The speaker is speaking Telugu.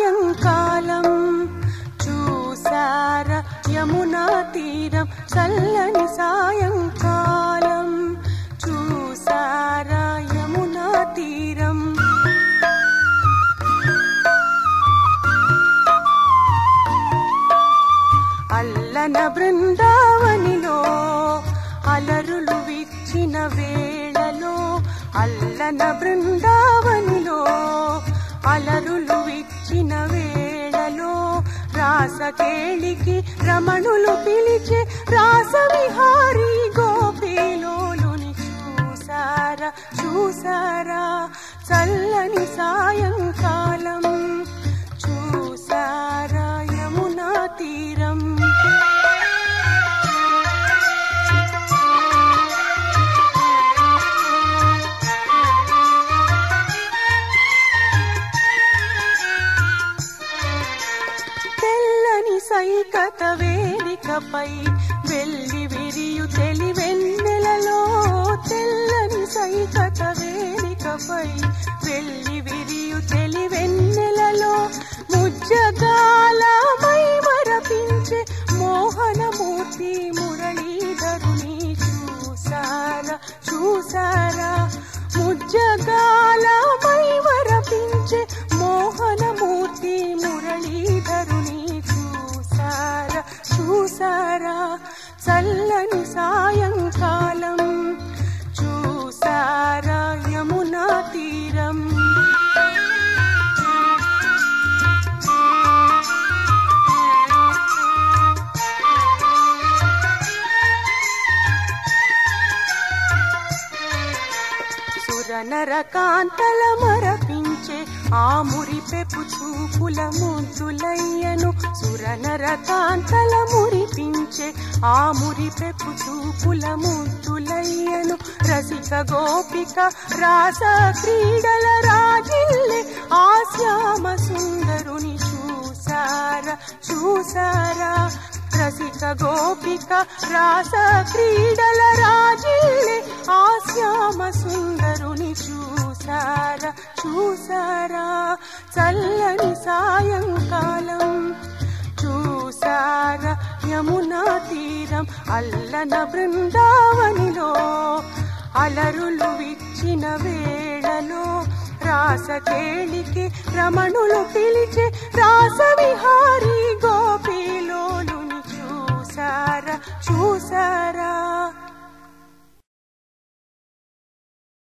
సాయంకాలం చూసార యమునా తీరం చల్లని సాయంకాలం చూసార యమునా తీరం అల్లన బృందావనిలో అలరులు విచ్చిన వేళలో అల్లన బృందావనిలో అలరులు విచ్చిన వేళలో రాసకేళికి రమణులు పిలిచే రాస విహారీ గోపిలోలుని చూసారా చూసారా చల్లని సాయంకాలం చూసారా యమునా తీరం తెల్లని సైకత వేదికపై వెళ్ళి విరియు తెలివెన్నెలలో తెల్లని సైకత వేదికపై వెళ్ళి విరియు తెలివెన్నెలలో ముజ్జగాలమై మరపించే మోహనమూర్తి మురళీధరుని చూసారా చూసారా ముజ్జగాలమై మరపించే మోహనమూర్తి మురళీధరుని చూసారా చూసారా చల్లని సాయంకాలం చూసారా యమునా తీరం సురనర కాంతల మరపించే ఆ మురిపెపు చూపుల ముద్దులయ్యను సురనర కాంతల మురిపించే ఆ మురిపెపు చూపుల ముద్దులయ్యను రసిక గోపిక రాస క్రీడల రాజిల్లే ఆ శ్యామ సుందరుని చూసారా చూసారా రసిక గోపిక రాస క్రీడల రాజిల్లే ఆ శ్యామ సుందరుని చూసారా చూసారా చల్లని సాయంకాలం చూసారా యమునా తీరం అల్లన బృందావనిలో అలరులు విచ్చిన వేళలో రాసకేళికి రమణులు పిలిచే రాస విహారీ గోప